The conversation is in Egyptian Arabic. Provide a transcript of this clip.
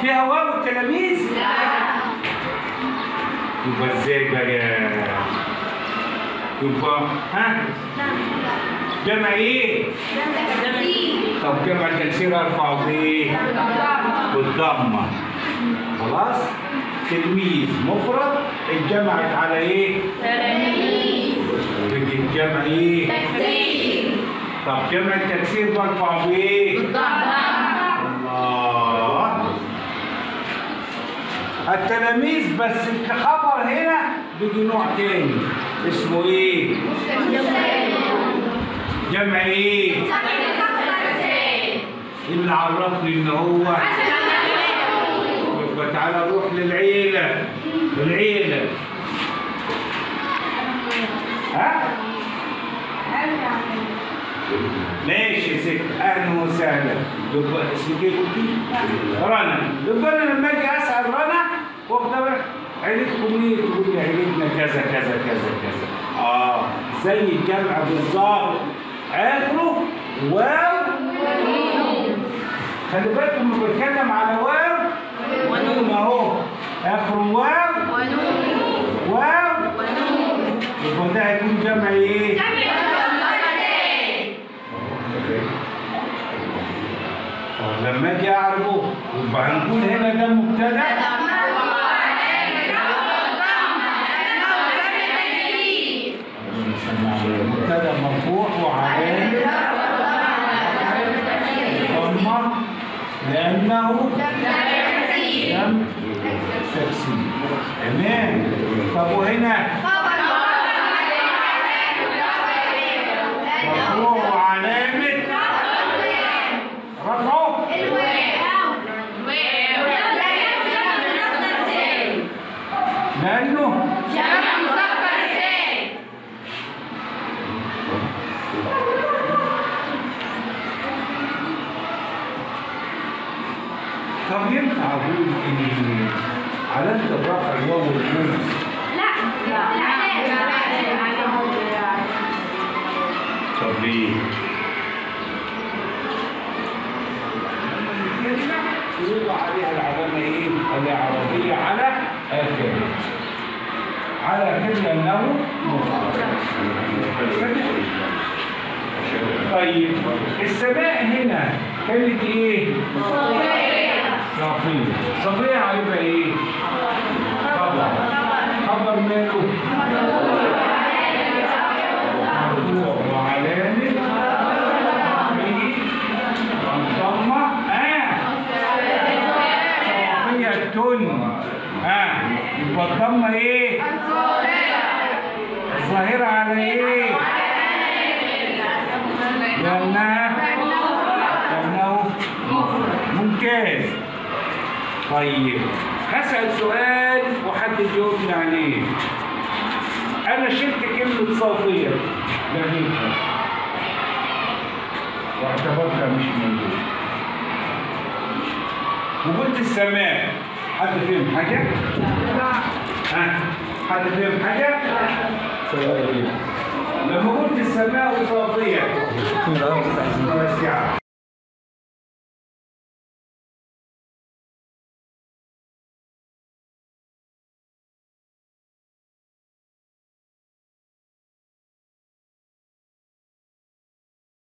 فيها واو التلاميذ؟ يبقى ازاي بقى؟ يبقى ها؟ جمع ايه؟ طب جمع التكسير ارفعه بايه؟ بالضمه خلاص؟ تلميذ مفرد اتجمعت على ايه؟ بقت جمع ايه؟ طب جمع التكسير برفعه بايه؟ الله التلاميذ بس الخبر هنا بيجي نوع تاني اسمه ايه؟ جمع ايه؟ اللي عرفني ان هو يبقى تعالى نروح للعيلة العيلة ها؟ ماشي يا ست اهلا وسهلا يبقى اسمك ايه قلتي؟ رنا يبقى انا لما اجي اسال رنا واخده بالك عيلتكم ايه؟ تقول لي عيلتنا كذا كذا كذا كذا اه زي الجمع بالظبط اخره واو خلي بالكم لما بتكلم على واو ونون اهو اخره واو واو يبقى ده هيكون جمع ايه؟ طب لما اجي اعرفه يبقى هنقول هنا ده مبتدا مبتدا مرفوع وعلامه ضمه لانه لم تكسير تمام طب وهنا مرفوع وعلامه رفعه لانه طب ينفع اقول ان علامه الرفع الواو والنون طب ليه؟ يقولوا عليها العلامة إيه؟ الإعرابية على آخره. على كده أنه مفرد. طيب السماء هنا كانت إيه؟ صافية. صافية هيبقى إيه؟ خبر. خبر ماله؟ مرفوع وعلامة رفعه الضمة آه صافية ها يبقى الضمة ايه؟ الظاهرة على ايه؟ لأنها لأنه ممتاز طيب هسأل سؤال وحد يجاوبني عليه أنا شلت كلمة صافية لغيتها واعتبرتها مش موجودة وقلت السماء حد فهم حاجة؟ ها؟ حد فهم حاجة؟ لما قلت السماء صافية